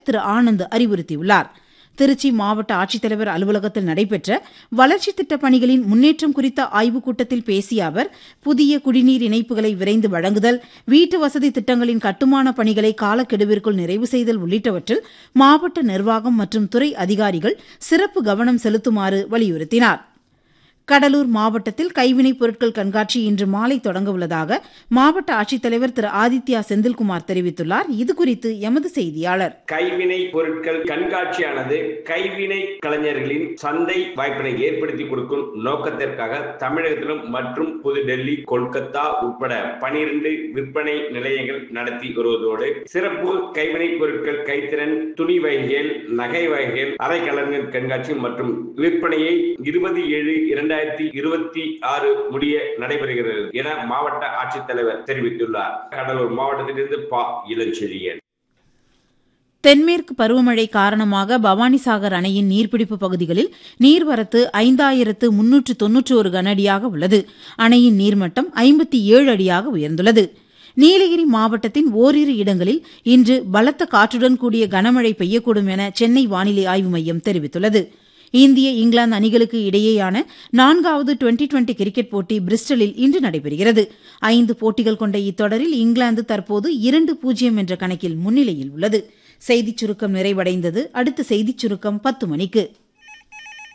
திரு ஆனந்த் அறிவுறுத்தியுள்ளார் திருச்சி மாவட்ட ஆட்சித்தலைவர் அலுவலகத்தில் நடைபெற்ற வளர்ச்சித் திட்டப் பணிகளின் முன்னேற்றம் குறித்த ஆய்வுக் கூட்டத்தில் பேசிய அவர் புதிய குடிநீர் இணைப்புகளை விரைந்து வழங்குதல் வீட்டு வசதி திட்டங்களின் கட்டுமானப் பணிகளை காலக்கெடுவிற்குள் நிறைவு செய்தல் உள்ளிட்டவற்றில் மாவட்ட நிர்வாகம் மற்றும் துறை அதிகாரிகள் சிறப்பு கவனம் செலுத்துமாறு வலியுறுத்தினார் கடலூர் மாவட்டத்தில் கைவினைப் பொருட்கள் கண்காட்சி இன்று மாலை தொடங்கவுள்ளதாக மாவட்ட ஆட்சித்தலைவர் திரு ஆதித்யா செந்தில்குமார் தெரிவித்துள்ளார் இதுகுறித்து எமது செய்தியாளர் கைவினை பொருட்கள் கண்காட்சியானது கைவினை கலைஞர்களின் சந்தை வாய்ப்பினை ஏற்படுத்தி கொடுக்கும் நோக்கத்திற்காக தமிழகத்திலும் மற்றும் புதுடெல்லி கொல்கத்தா உட்பட பனிரெண்டு விற்பனை நிலையங்கள் நடத்தி வருவதோடு சிறப்பு கைவினை பொருட்கள் கைத்திறன் துணி வகைகள் நகை வகைகள் அரைக்கலன்கள் கண்காட்சி மற்றும் விற்பனையை இருபது ஏழு இரண்டாயிரத்தி இருபத்தி ஆறு முடிய நடைபெறுகிறது என மாவட்ட ஆட்சித்தலைவர் தெரிவித்துள்ளார் கடலூர் மாவட்டத்திலிருந்து பா இளஞ்செழியன் தென்மேற்கு பருவமழை காரணமாக பவானிசாகர் அணையின் நீர்பிடிப்பு பகுதிகளில் நீர்வரத்து ஐந்தாயிரத்து முன்னூற்று தொன்னூற்றி ஒரு கனஅடியாக உள்ளது அணையின் நீர்மட்டம் ஐம்பத்தி ஏழு அடியாக உயர்ந்துள்ளது நீலகிரி மாவட்டத்தின் ஓரிரு இடங்களில் இன்று பலத்த காற்றுடன் கூடிய கனமழை பெய்யக்கூடும் என சென்னை வானிலை ஆய்வு மையம் தெரிவித்துள்ளது இந்திய இங்கிலாந்து அணிகளுக்கு இடையேயான நான்காவது டுவெண்டி டுவெண்டி கிரிக்கெட் போட்டி பிரிஸ்டலில் இன்று நடைபெறுகிறது ஐந்து போட்டிகள் கொண்ட இத்தொடரில் இங்கிலாந்து தற்போது இரண்டு பூஜ்ஜியம் என்ற கணக்கில் முன்னிலையில் உள்ளது செய்திச் சுருக்கம் நிறைவடைந்தது அடுத்த செய்திச் சுருக்கம் பத்து மணிக்கு